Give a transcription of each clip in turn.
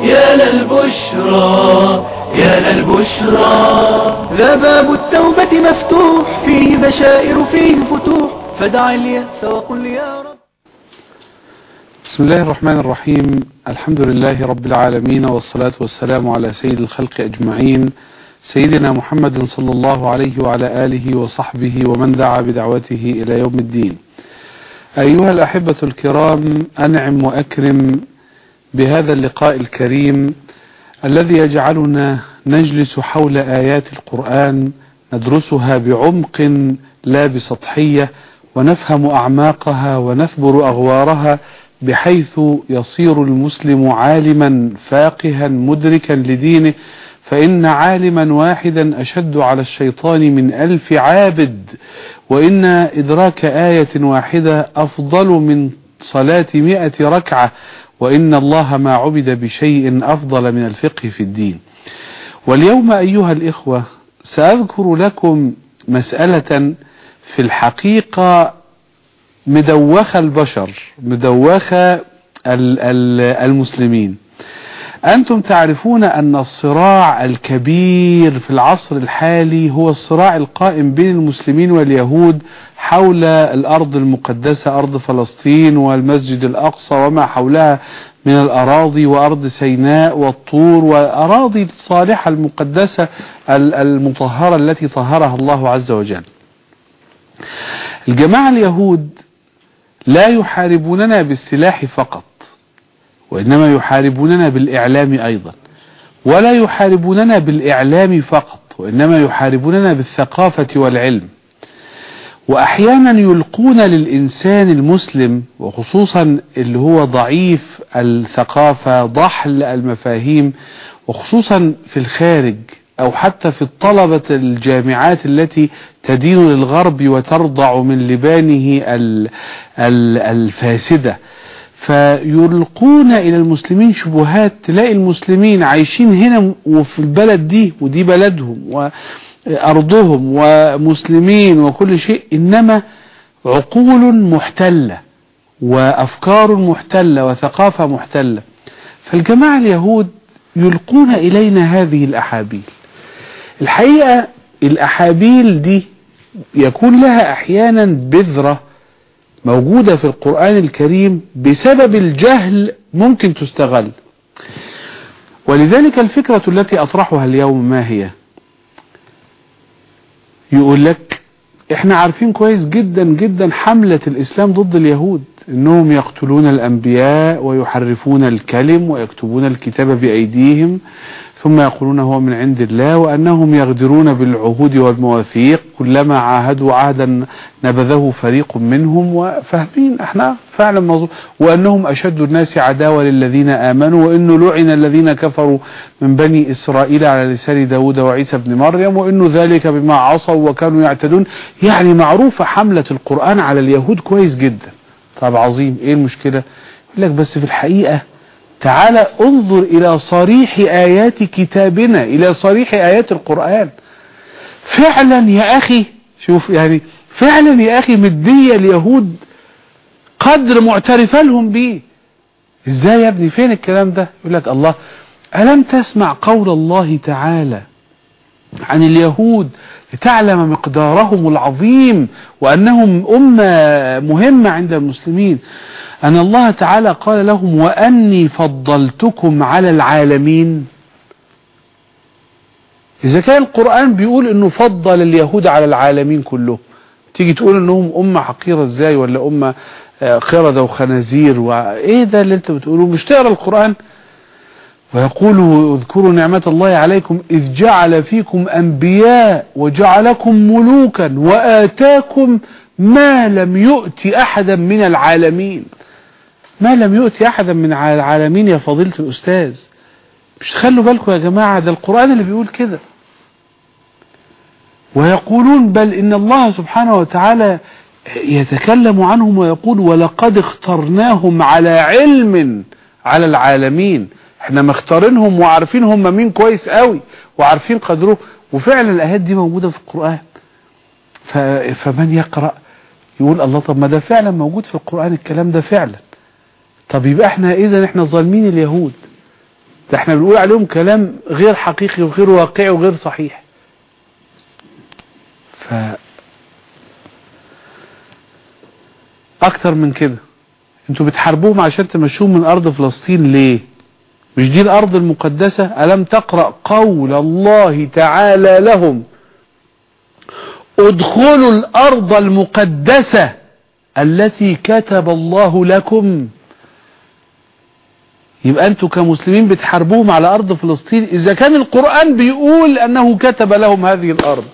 يا للبشرى يا للبشرى ذا باب التوبة مفتوح فيه بشائر فيه فتوح فدع اليأس وقل يا رب بسم الله الرحمن الرحيم الحمد لله رب العالمين والصلاة والسلام على سيد الخلق أجمعين سيدنا محمد صلى الله عليه وعلى آله وصحبه ومن دعا بدعوته إلى يوم الدين أيها الأحبة الكرام أنعم وأكرم بهذا اللقاء الكريم الذي يجعلنا نجلس حول آيات القرآن ندرسها بعمق لا بسطحية ونفهم أعماقها ونثبر أغوارها بحيث يصير المسلم عالما فاقها مدركا لدينه فإن عالما واحدا أشد على الشيطان من ألف عابد وإن إدراك آية واحدة أفضل من صلاة مئة ركعة وإن الله ما عبد بشيء أفضل من الفقه في الدين واليوم أيها الإخوة سأذكر لكم مسألة في الحقيقة مدوخة البشر مدوخة المسلمين أنتم تعرفون أن الصراع الكبير في العصر الحالي هو الصراع القائم بين المسلمين واليهود حول الأرض المقدسة أرض فلسطين والمسجد الأقصى وما حولها من الأراضي وأرض سيناء والطور وأراضي الصالحة المقدسة المطهرة التي طهرها الله عز وجل الجماعة اليهود لا يحاربوننا بالسلاح فقط وإنما يحاربوننا بالإعلام أيضا ولا يحاربوننا بالإعلام فقط وإنما يحاربوننا بالثقافة والعلم وأحيانا يلقون للإنسان المسلم وخصوصا اللي هو ضعيف الثقافة ضحل المفاهيم وخصوصا في الخارج أو حتى في الطلبة الجامعات التي تدين للغرب وترضع من لبانه الفاسدة فيلقون إلى المسلمين شبهات تلاقي المسلمين عايشين هنا وفي البلد دي ودي بلدهم وأرضهم ومسلمين وكل شيء إنما عقول محتلة وأفكار محتلة وثقافة محتلة فالجماعة اليهود يلقون إلينا هذه الأحابيل الحقيقة الأحابيل دي يكون لها أحيانا بذرة موجودة في القرآن الكريم بسبب الجهل ممكن تستغل ولذلك الفكرة التي أطرحها اليوم ما هي يقول لك احنا عارفين كويس جدا جدا حملة الإسلام ضد اليهود انهم يقتلون الأنبياء ويحرفون الكلم ويكتبون الكتاب بأيديهم ثم يقولون هو من عند الله وأنهم يغدرون بالعهود والمواثيق كلما عاهدوا عهدا نبذه فريق منهم وفاهمين احنا فعلا مظلوم وأنهم أشد الناس عداوة للذين آمنوا وأنه لعن الذين كفروا من بني إسرائيل على لسان داود وعيسى بن مريم وأنه ذلك بما عصوا وكانوا يعتدون يعني معروفة حملة القرآن على اليهود كويس جدا طب عظيم ايه المشكلة يقول لك بس في الحقيقة تعالى انظر الى صريح ايات كتابنا الى صريح ايات القرآن فعلا يا اخي شوف يعني فعلا يا اخي مدية اليهود قدر معترفة لهم بيه ازاي يا ابني فين الكلام ده يقول لك الله ألم تسمع قول الله تعالى عن اليهود لتعلم مقدارهم العظيم وأنهم أمة مهمة عند المسلمين أن الله تعالى قال لهم وأني فضلتكم على العالمين إذا كان القرآن بيقول أنه فضل اليهود على العالمين كلهم تيجي تقول أنهم أمة حقيرة إزاي ولا أمة خردة وخنازير وإيه ده اللي أنت بتقوله مش تقرأ القرآن ويقول اذكروا نعمة الله عليكم إذ جعل فيكم أنبياء وجعلكم ملوكا وآتاكم ما لم يؤت أحدا من العالمين ما لم يؤت أحدا من العالمين يا فضيلة الأستاذ مش تخلوا بالكم يا جماعة ده القرآن اللي بيقول كده ويقولون بل إن الله سبحانه وتعالى يتكلم عنهم ويقول ولقد اخترناهم على علم على العالمين احنا مختارينهم وعارفين هم مين كويس قوي وعارفين قدره وفعلا الايات دي موجودة في القرآن فمن يقرأ يقول الله طب ما ده فعلا موجود في القرآن الكلام ده فعلا طب يبقى احنا اذا احنا ظالمين اليهود ده احنا بنقول عليهم كلام غير حقيقي وغير واقعي وغير صحيح ف اكتر من كده انتوا بتحاربوهم عشان تمشوهم من ارض فلسطين ليه مش دي الارض المقدسة الم تقرأ قول الله تعالى لهم ادخلوا الارض المقدسة التي كتب الله لكم يبقى انتوا كمسلمين بتحاربوهم على ارض فلسطين اذا كان القرآن بيقول انه كتب لهم هذه الارض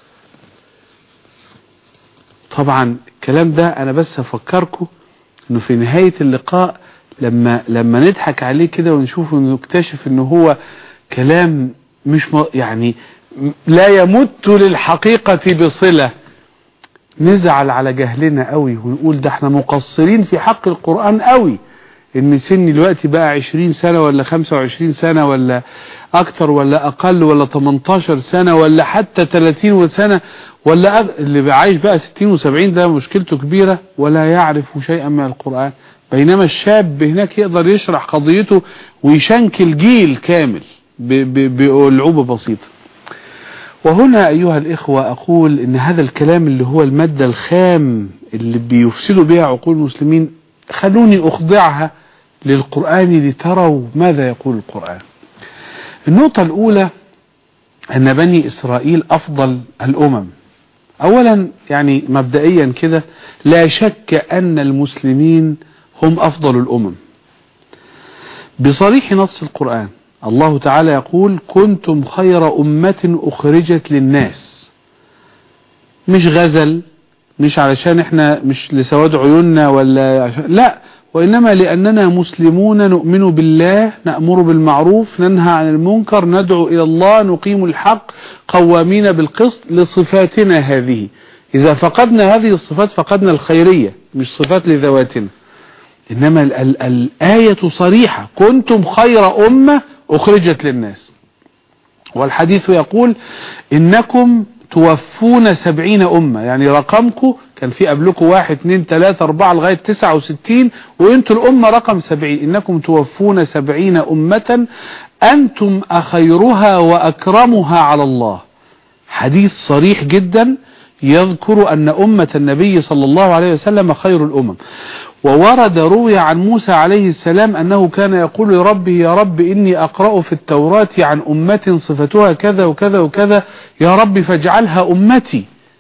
طبعا الكلام ده انا بس افكركم انه في نهاية اللقاء لما لما نضحك عليه كده ونشوفه ونكتشف انه هو كلام مش يعني لا يمت للحقيقة بصلة نزعل على جهلنا قوي ونقول ده احنا مقصرين في حق القرآن قوي ان سني دلوقتي بقى 20 سنة ولا 25 سنة ولا اكتر ولا اقل ولا 18 سنة ولا حتى 30 سنة ولا أغ... اللي عايش بقى 60 و70 ده مشكلته كبيرة ولا يعرف شيئا من القرآن بينما الشاب هناك يقدر يشرح قضيته ويشنكل جيل كامل بلعوبة بسيطة وهنا أيها الإخوة أقول إن هذا الكلام اللي هو المادة الخام اللي بيفسدوا بها عقول المسلمين خلوني أخضعها للقرآن لتروا ماذا يقول القرآن النقطة الأولى أن بني إسرائيل أفضل الأمم أولا يعني مبدئيا كده لا شك أن المسلمين هم أفضل الأمم بصريح نص القرآن الله تعالى يقول كنتم خير أمة أخرجت للناس مش غزل مش علشان احنا مش لسواد عيوننا ولا عشان لا وإنما لأننا مسلمون نؤمن بالله نأمر بالمعروف ننهى عن المنكر ندعو إلى الله نقيم الحق قوامين بالقسط لصفاتنا هذه إذا فقدنا هذه الصفات فقدنا الخيرية مش صفات لذواتنا إنما ال ال الآية صريحة كنتم خير أمة أخرجت للناس والحديث يقول إنكم توفون سبعين أمة يعني رقمكم كان في قبلكم واحد اثنين ثلاثة أربعة لغاية تسعة وستين وانتوا الأمة رقم سبعين إنكم توفون سبعين أمة أنتم أخيرها وأكرمها على الله حديث صريح جدا يذكر أن أمة النبي صلى الله عليه وسلم خير الأمم وورد روي عن موسى عليه السلام أنه كان يقول لربه يا رب إني أقرأ في التوراة عن أمة صفتها كذا وكذا وكذا يا رب فاجعلها أمتي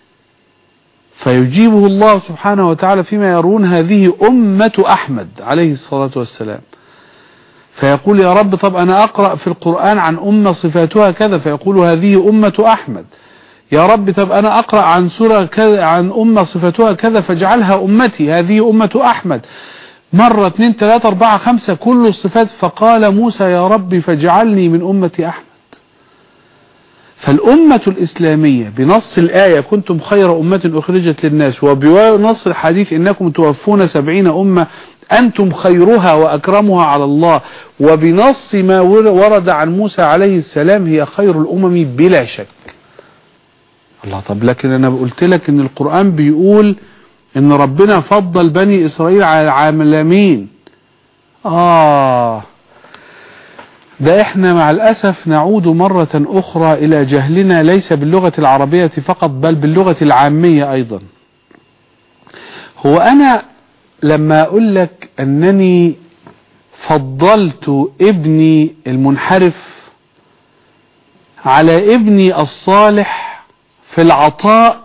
فيجيبه الله سبحانه وتعالى فيما يرون هذه أمة أحمد عليه الصلاة والسلام فيقول يا رب طب أنا أقرأ في القرآن عن أمة صفاتها كذا فيقول هذه أمة أحمد يا رب طب أنا أقرأ عن سورة كذا عن أمة صفتها كذا فاجعلها أمتي هذه أمة أحمد مرة اثنين ثلاثة أربعة خمسة كل الصفات فقال موسى يا رب فاجعلني من أمة أحمد فالأمة الإسلامية بنص الآية كنتم خير أمة أخرجت للناس وبنص الحديث إنكم توفون سبعين أمة أنتم خيرها وأكرمها على الله وبنص ما ورد عن موسى عليه السلام هي خير الأمم بلا شك الله طب لكن أنا قلت لك إن القرآن بيقول إن ربنا فضل بني إسرائيل على العالمين آه ده احنا مع الأسف نعود مرة أخرى إلى جهلنا ليس باللغة العربية فقط بل باللغة العامية أيضا هو أنا لما أقول لك أنني فضلت ابني المنحرف على ابني الصالح في العطاء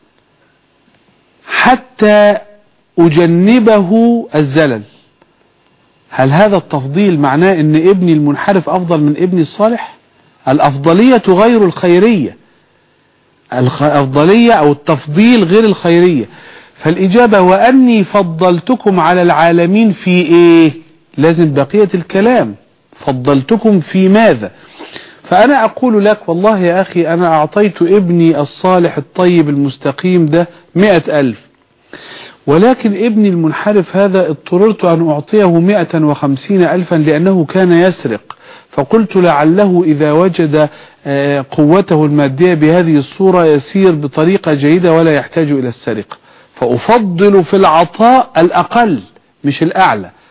حتى أجنبه الزلل هل هذا التفضيل معناه ان ابني المنحرف افضل من ابني الصالح الافضلية غير الخيرية الافضلية او التفضيل غير الخيرية فالاجابة واني فضلتكم على العالمين في ايه لازم بقية الكلام فضلتكم في ماذا فانا اقول لك والله يا اخي انا اعطيت ابني الصالح الطيب المستقيم ده مئة الف ولكن ابني المنحرف هذا اضطررت أن أعطيه مئة وخمسين ألفا لأنه كان يسرق فقلت لعله إذا وجد قوته المادية بهذه الصورة يسير بطريقة جيدة ولا يحتاج إلى السرقة فأفضل في العطاء الأقل مش الأعلى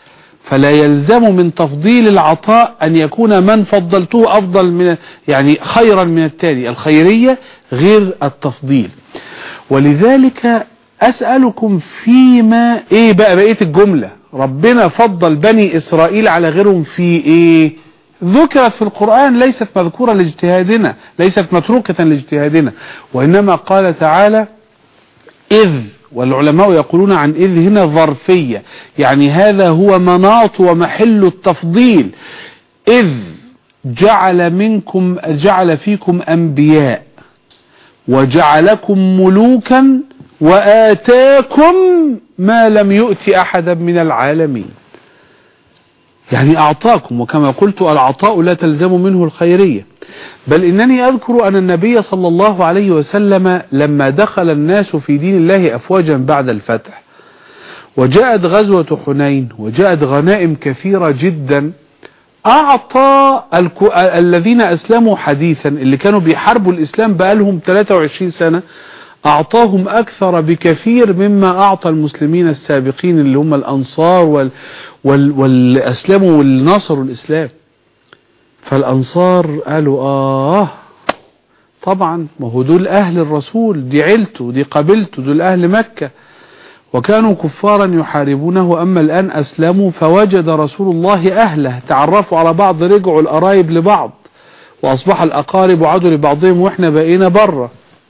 فلا يلزم من تفضيل العطاء أن يكون من فضلته أفضل من يعني خيرا من التالي الخيرية غير التفضيل ولذلك أسألكم فيما إيه بقى بقية الجملة ربنا فضل بني إسرائيل على غيرهم في إيه ذكرت في القرآن ليست مذكورة لاجتهادنا ليست متروكة لاجتهادنا وإنما قال تعالى إذ والعلماء يقولون عن إذ هنا ظرفية يعني هذا هو مناط ومحل التفضيل إذ جعل منكم جعل فيكم أنبياء وجعلكم ملوكا وآتاكم ما لم يؤت أحدا من العالمين يعني أعطاكم وكما قلت العطاء لا تلزم منه الخيرية بل إنني أذكر أن النبي صلى الله عليه وسلم لما دخل الناس في دين الله أفواجا بعد الفتح وجاءت غزوة حنين وجاءت غنائم كثيرة جدا أعطى الذين أسلموا حديثا اللي كانوا بيحاربوا الإسلام بقالهم 23 سنة أعطاهم أكثر بكثير مما أعطى المسلمين السابقين اللي هم الأنصار وال وال والأسلموا والنصروا الإسلام فالأنصار قالوا آه طبعا ما هو دول أهل الرسول دي عيلته دي قبيلته دول أهل مكة وكانوا كفارا يحاربونه أما الآن أسلموا فوجد رسول الله أهله تعرفوا على بعض رجعوا الأرايب لبعض وأصبح الأقارب عدوا لبعضهم وإحنا بقينا بره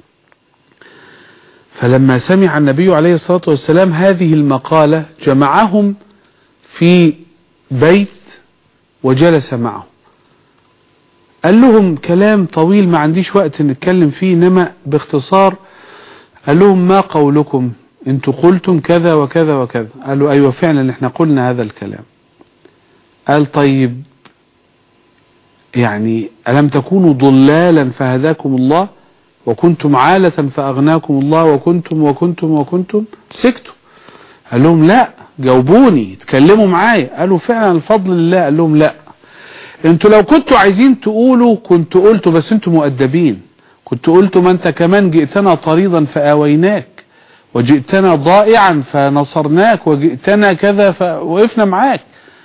فلما سمع النبي عليه الصلاة والسلام هذه المقالة جمعهم في بيت وجلس معهم قال لهم كلام طويل ما عنديش وقت نتكلم فيه انما باختصار قال لهم ما قولكم انتوا قلتم كذا وكذا وكذا قالوا ايوه فعلا احنا قلنا هذا الكلام قال طيب يعني ألم تكونوا ضلالا فهداكم الله وكنتم عالة فأغناكم الله وكنتم وكنتم وكنتم سكتوا قال لهم لا جاوبوني اتكلموا معايا قالوا فعلا الفضل لله قال لهم لا انتوا لو كنتوا عايزين تقولوا كنتوا قلتوا بس انتوا مؤدبين كنتوا قلتوا ما انت كمان جئتنا طريضا فآويناك وجئتنا ضائعا فنصرناك وجئتنا كذا فوقفنا معاك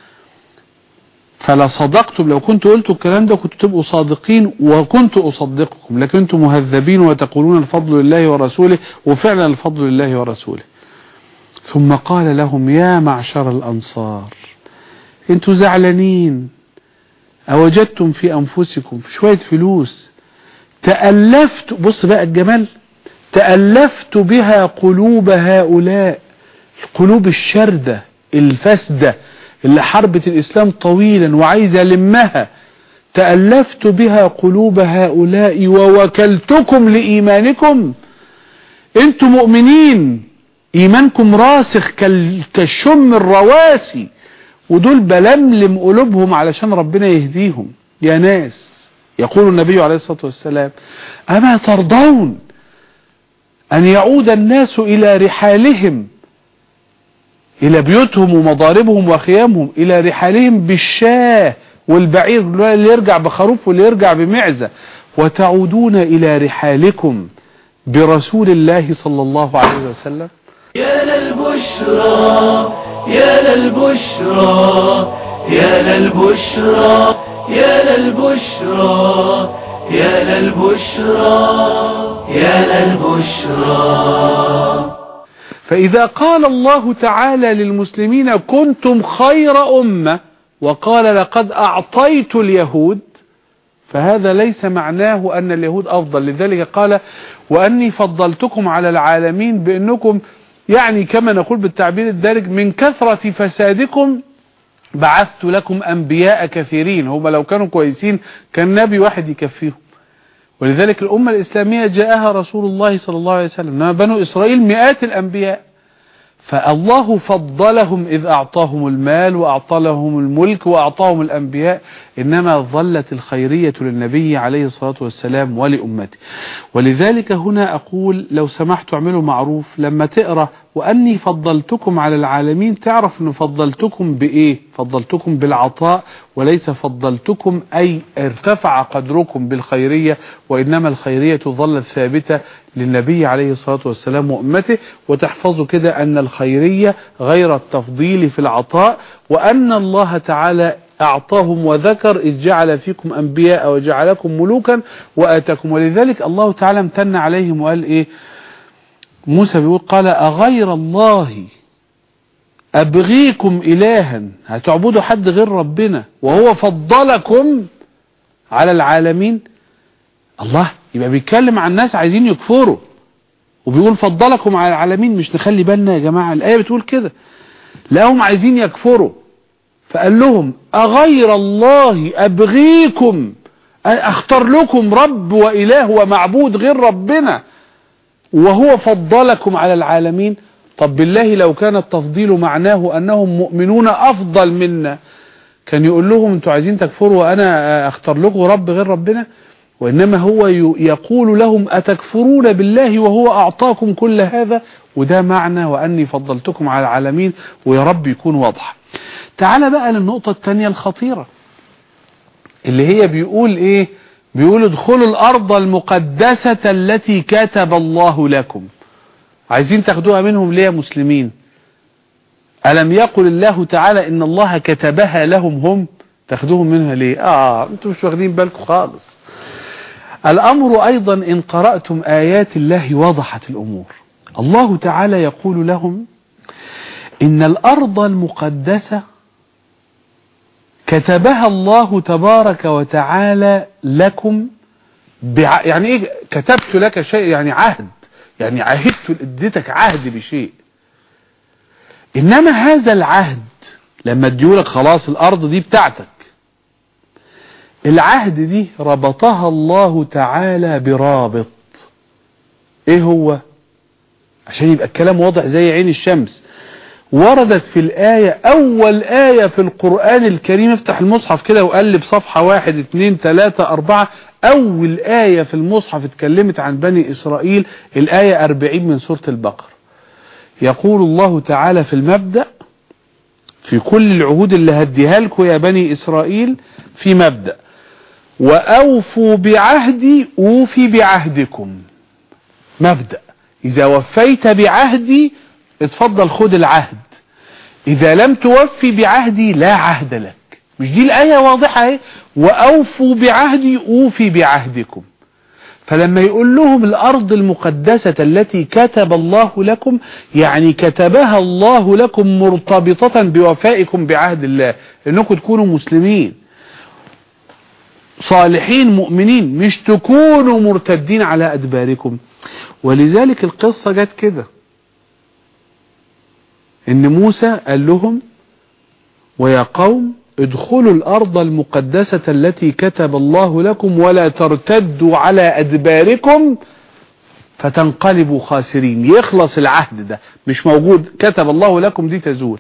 فلا صدقتم لو كنت قلتوا الكلام ده كنتوا تبقوا صادقين وكنت أصدقكم لكن انتم مهذبين وتقولون الفضل لله ورسوله وفعلا الفضل لله ورسوله ثم قال لهم يا معشر الأنصار انتوا زعلانين أوجدتم في أنفسكم في شوية فلوس تألفت بص بقى الجمال تألفت بها قلوب هؤلاء القلوب الشردة الفاسدة اللي حربت الإسلام طويلا وعايزة لمها تألفت بها قلوب هؤلاء ووكلتكم لإيمانكم انتم مؤمنين إيمانكم راسخ كالشم الرواسي ودول بلملم قلوبهم علشان ربنا يهديهم يا ناس يقول النبي عليه الصلاة والسلام أما ترضون أن يعود الناس إلى رحالهم إلى بيوتهم ومضاربهم وخيامهم إلى رحالهم بالشاه والبعير اللي يرجع بخروف واللي يرجع بمعزة وتعودون إلى رحالكم برسول الله صلى الله عليه وسلم يا للبشرى يا للبشرى يا للبشرى يا للبشرى يا للبشرى يا للبشرى فإذا قال الله تعالى للمسلمين كنتم خير أمة وقال لقد أعطيت اليهود فهذا ليس معناه أن اليهود أفضل لذلك قال وأني فضلتكم على العالمين بأنكم يعني كما نقول بالتعبير الدارج من كثرة فسادكم بعثت لكم أنبياء كثيرين هم لو كانوا كويسين كان نبي واحد يكفيهم ولذلك الأمة الإسلامية جاءها رسول الله صلى الله عليه وسلم إنما بنو إسرائيل مئات الأنبياء فالله فضلهم إذ أعطاهم المال وأعطى لهم الملك وأعطاهم الأنبياء إنما ظلت الخيرية للنبي عليه الصلاة والسلام ولأمته ولذلك هنا أقول لو سمحت اعملوا معروف لما تقرأ وأني فضلتكم على العالمين تعرف أن فضلتكم بإيه فضلتكم بالعطاء وليس فضلتكم أي ارتفع قدركم بالخيرية وإنما الخيرية ظلت ثابتة للنبي عليه الصلاة والسلام وأمته وتحفظوا كده أن الخيرية غير التفضيل في العطاء وأن الله تعالى أعطاهم وذكر إذ جعل فيكم أنبياء وجعلكم ملوكا وآتاكم ولذلك الله تعالى امتن عليهم وقال إيه موسى بيقول قال أغير الله أبغيكم إلها هتعبدوا حد غير ربنا وهو فضلكم على العالمين الله يبقى بيتكلم عن ناس عايزين يكفروا وبيقول فضلكم على العالمين مش نخلي بالنا يا جماعة الآية بتقول كده لهم عايزين يكفروا فقال لهم أغير الله أبغيكم أختار لكم رب وإله ومعبود غير ربنا وهو فضلكم على العالمين طب بالله لو كان التفضيل معناه أنهم مؤمنون أفضل منا كان يقول لهم انتوا عايزين تكفروا وأنا أختار لكم رب غير ربنا وإنما هو يقول لهم أتكفرون بالله وهو أعطاكم كل هذا وده معنى وأني فضلتكم على العالمين ويا رب يكون واضح تعال بقى للنقطة الثانية الخطيرة اللي هي بيقول ايه بيقول ادخلوا الارض المقدسة التي كتب الله لكم عايزين تاخدوها منهم ليه يا مسلمين ألم يقل الله تعالى إن الله كتبها لهم هم تاخدوهم منها ليه آه أنتم مش واخدين بالكم خالص الأمر أيضا إن قرأتم آيات الله وضحت الأمور الله تعالى يقول لهم إن الأرض المقدسة كتبها الله تبارك وتعالى لكم بع... يعني ايه كتبت لك شيء يعني عهد يعني عهدت اديتك عهد بشيء انما هذا العهد لما اديولك خلاص الارض دي بتاعتك العهد دي ربطها الله تعالى برابط ايه هو عشان يبقى الكلام واضح زي عين الشمس وردت في الآية أول آية في القرآن الكريم افتح المصحف كده وقلب صفحة واحد اتنين تلاتة أربعة أول آية في المصحف اتكلمت عن بني إسرائيل الآية أربعين من سورة البقر يقول الله تعالى في المبدأ في كل العهود اللي هديها لكم يا بني إسرائيل في مبدأ وأوفوا بعهدي أوفي بعهدكم مبدأ إذا وفيت بعهدي اتفضل خد العهد إذا لم توفي بعهدي لا عهد لك مش دي الآية واضحة اهي وأوفوا بعهدي أوفي بعهدكم فلما يقول لهم الأرض المقدسة التي كتب الله لكم يعني كتبها الله لكم مرتبطة بوفائكم بعهد الله انكم تكونوا مسلمين صالحين مؤمنين مش تكونوا مرتدين على أدباركم ولذلك القصة جت كده ان موسى قال لهم ويا قوم ادخلوا الارض المقدسة التي كتب الله لكم ولا ترتدوا على ادباركم فتنقلبوا خاسرين يخلص العهد ده مش موجود كتب الله لكم دي تزول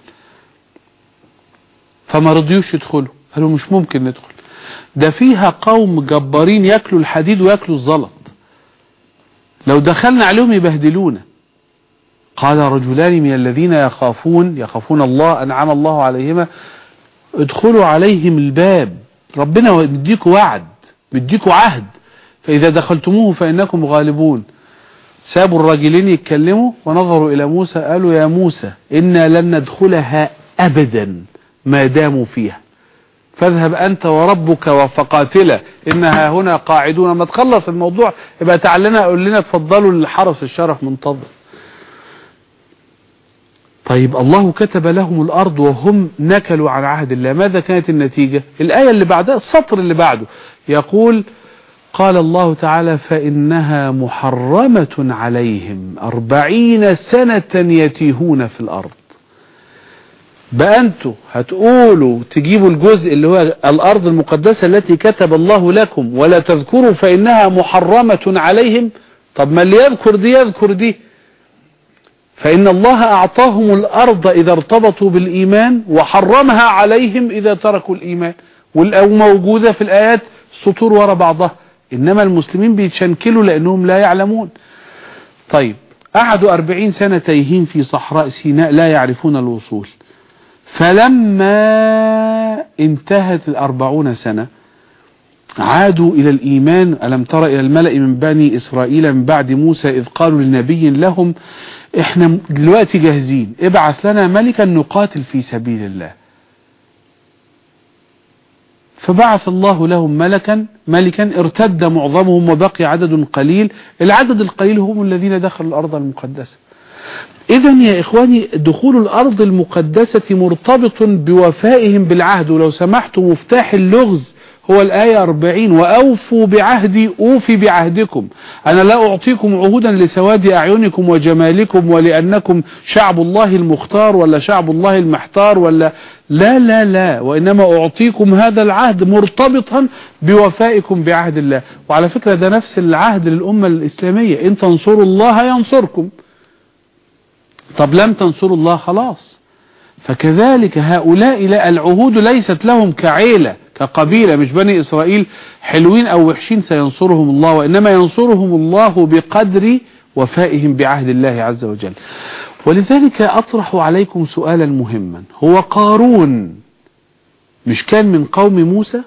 فما رضيوش يدخلوا قالوا مش ممكن ندخل ده فيها قوم جبارين ياكلوا الحديد وياكلوا الزلط لو دخلنا عليهم يبهدلونا قال رجلان من الذين يخافون يخافون الله أنعم الله عليهما ادخلوا عليهم الباب ربنا مديكوا وعد مديكوا عهد فإذا دخلتموه فإنكم غالبون سابوا الراجلين يتكلموا ونظروا إلى موسى قالوا يا موسى إنا لن ندخلها أبدا ما داموا فيها فاذهب أنت وربك فقاتلا إنها هنا قاعدون ما تخلص الموضوع يبقى تعالنا قول لنا تفضلوا للحرس الشرف منتظر طيب الله كتب لهم الأرض وهم نكلوا عن عهد الله ماذا كانت النتيجة الآية اللي بعدها السطر اللي بعده يقول قال الله تعالى فإنها محرمة عليهم أربعين سنة يتيهون في الأرض بقى أنتوا هتقولوا تجيبوا الجزء اللي هو الأرض المقدسة التي كتب الله لكم ولا تذكروا فإنها محرمة عليهم طب ما اللي يذكر دي يذكر دي فإن الله أعطاهم الأرض إذا ارتبطوا بالإيمان وحرمها عليهم إذا تركوا الإيمان موجودة في الآيات سطور وراء بعضها إنما المسلمين بيتشنكلوا لأنهم لا يعلمون طيب قعدوا أربعين سنة تايهين في صحراء سيناء لا يعرفون الوصول فلما انتهت الأربعون سنة عادوا إلى الإيمان ألم تر إلى الملأ من بني إسرائيل من بعد موسى إذ قالوا لنبي لهم إحنا دلوقتي جاهزين ابعث لنا ملكا نقاتل في سبيل الله فبعث الله لهم ملكا ملكا ارتد معظمهم وبقي عدد قليل العدد القليل هم الذين دخلوا الأرض المقدسة إذا يا إخواني دخول الأرض المقدسة مرتبط بوفائهم بالعهد ولو سمحت مفتاح اللغز هو الآية 40 وأوفوا بعهدي أوفي بعهدكم أنا لا أعطيكم عهودا لسواد أعينكم وجمالكم ولأنكم شعب الله المختار ولا شعب الله المحتار ولا لا لا لا وإنما أعطيكم هذا العهد مرتبطا بوفائكم بعهد الله وعلى فكرة ده نفس العهد للأمة الإسلامية إن تنصروا الله ينصركم طب لم تنصروا الله خلاص فكذلك هؤلاء العهود ليست لهم كعيلة كقبيلة مش بني إسرائيل حلوين أو وحشين سينصرهم الله وإنما ينصرهم الله بقدر وفائهم بعهد الله عز وجل ولذلك أطرح عليكم سؤالا مهما هو قارون مش كان من قوم موسى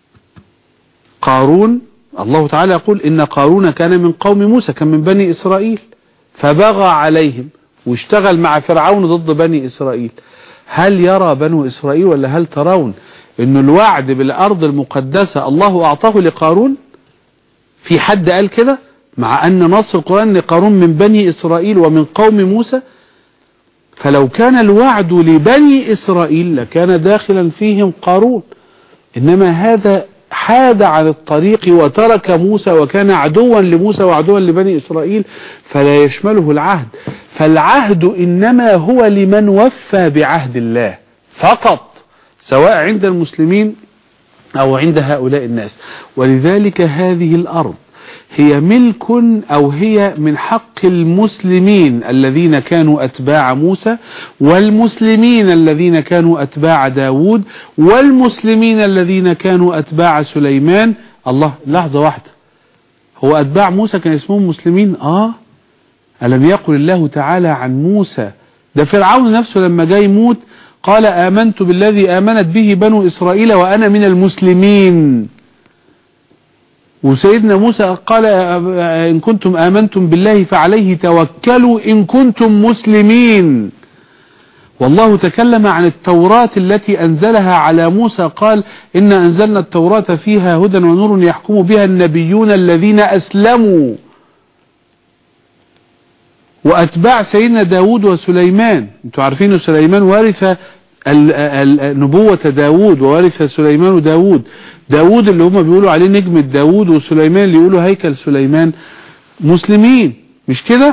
قارون الله تعالى يقول إن قارون كان من قوم موسى كان من بني إسرائيل فبغى عليهم واشتغل مع فرعون ضد بني إسرائيل هل يرى بنو إسرائيل ولا هل ترون ان الوعد بالارض المقدسة الله اعطاه لقارون في حد قال كده مع ان نص القرآن لقارون من بني اسرائيل ومن قوم موسى فلو كان الوعد لبني اسرائيل لكان داخلا فيهم قارون انما هذا حاد عن الطريق وترك موسى وكان عدوا لموسى وعدوا لبني إسرائيل فلا يشمله العهد فالعهد إنما هو لمن وفى بعهد الله فقط سواء عند المسلمين أو عند هؤلاء الناس ولذلك هذه الأرض هي ملك أو هي من حق المسلمين الذين كانوا أتباع موسى والمسلمين الذين كانوا أتباع داود والمسلمين الذين كانوا أتباع سليمان الله لحظة واحدة هو أتباع موسى كان اسمهم مسلمين آه ألم يقل الله تعالى عن موسى ده فرعون نفسه لما جاي يموت قال آمنت بالذي آمنت به بنو إسرائيل وأنا من المسلمين وسيدنا موسى قال إن كنتم آمنتم بالله فعليه توكلوا إن كنتم مسلمين والله تكلم عن التوراة التي أنزلها على موسى قال إن أنزلنا التوراة فيها هدى ونور يحكم بها النبيون الذين أسلموا وأتباع سيدنا داود وسليمان انتوا عارفين سليمان وارث نبوة داود وورث سليمان داود داود اللي هم بيقولوا عليه نجم داود وسليمان اللي يقولوا هيكل سليمان مسلمين مش كده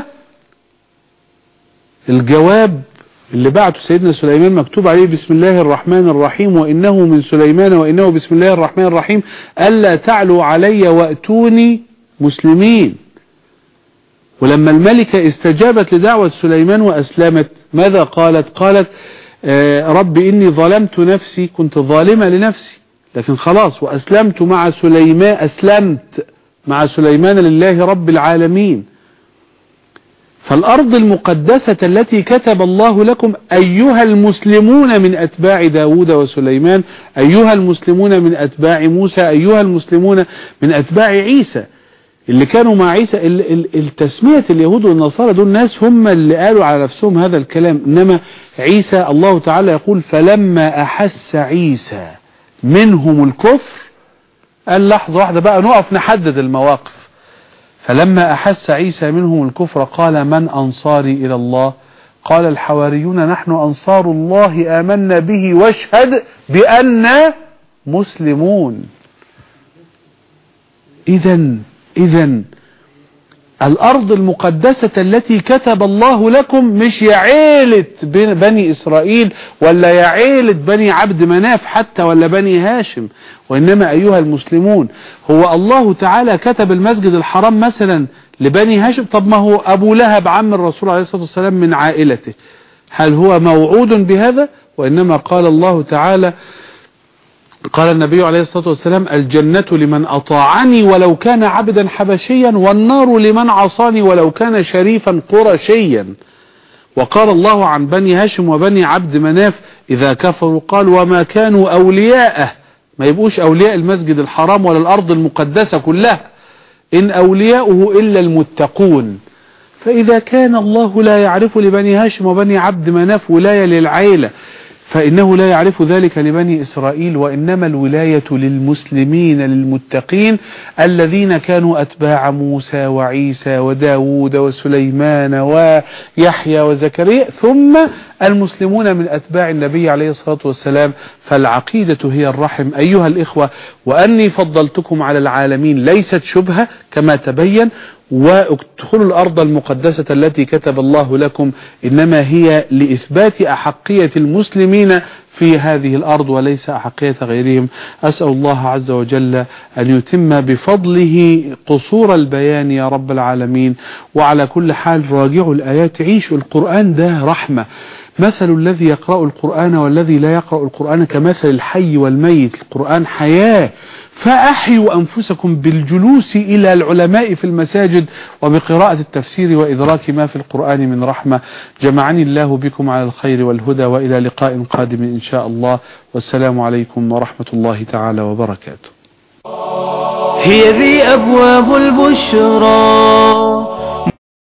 الجواب اللي بعته سيدنا سليمان مكتوب عليه بسم الله الرحمن الرحيم وإنه من سليمان وإنه بسم الله الرحمن الرحيم ألا تعلوا علي وأتوني مسلمين ولما الملكة استجابت لدعوة سليمان وأسلمت ماذا قالت قالت آه رب إني ظلمت نفسي كنت ظالمة لنفسي لكن خلاص وأسلمت مع سليمان أسلمت مع سليمان لله رب العالمين فالأرض المقدسة التي كتب الله لكم أيها المسلمون من أتباع داود وسليمان أيها المسلمون من أتباع موسى أيها المسلمون من أتباع عيسى اللي كانوا مع عيسى التسمية اليهود والنصارى دول ناس هم اللي قالوا على نفسهم هذا الكلام إنما عيسى الله تعالى يقول فلما أحس عيسى منهم الكفر قال لحظة واحدة بقى نقف نحدد المواقف فلما أحس عيسى منهم الكفر قال من أنصاري إلى الله قال الحواريون نحن أنصار الله آمنا به واشهد بأن مسلمون إذا إذا الأرض المقدسة التي كتب الله لكم مش يا عيلة بني إسرائيل ولا يا عيلة بني عبد مناف حتى ولا بني هاشم وإنما أيها المسلمون هو الله تعالى كتب المسجد الحرام مثلا لبني هاشم طب ما هو أبو لهب عم الرسول عليه الصلاة والسلام من عائلته هل هو موعود بهذا وإنما قال الله تعالى قال النبي عليه الصلاة والسلام الجنة لمن أطاعني ولو كان عبدا حبشيا والنار لمن عصاني ولو كان شريفا قرشيا وقال الله عن بني هاشم وبني عبد مناف إذا كفروا قال وما كانوا أولياءه ما يبقوش أولياء المسجد الحرام ولا الأرض المقدسة كلها إن أولياؤه إلا المتقون فإذا كان الله لا يعرف لبني هاشم وبني عبد مناف ولاية للعيلة فإنه لا يعرف ذلك لبني إسرائيل وإنما الولاية للمسلمين للمتقين الذين كانوا أتباع موسى وعيسى وداود وسليمان ويحيى وزكريا ثم المسلمون من أتباع النبي عليه الصلاة والسلام فالعقيدة هي الرحم أيها الإخوة وأني فضلتكم على العالمين ليست شبهة كما تبين وادخلوا الأرض المقدسة التي كتب الله لكم إنما هي لإثبات أحقية المسلمين في هذه الأرض وليس أحقية غيرهم أسأل الله عز وجل أن يتم بفضله قصور البيان يا رب العالمين وعلى كل حال راجعوا الآيات عيشوا القرآن ده رحمة مثل الذي يقرأ القرآن والذي لا يقرأ القرآن كمثل الحي والميت القرآن حياة فأحيوا أنفسكم بالجلوس إلى العلماء في المساجد وبقراءة التفسير وإدراك ما في القرآن من رحمة جمعني الله بكم على الخير والهدى وإلى لقاء قادم إن شاء الله والسلام عليكم ورحمة الله تعالى وبركاته هي ذي أبواب البشرى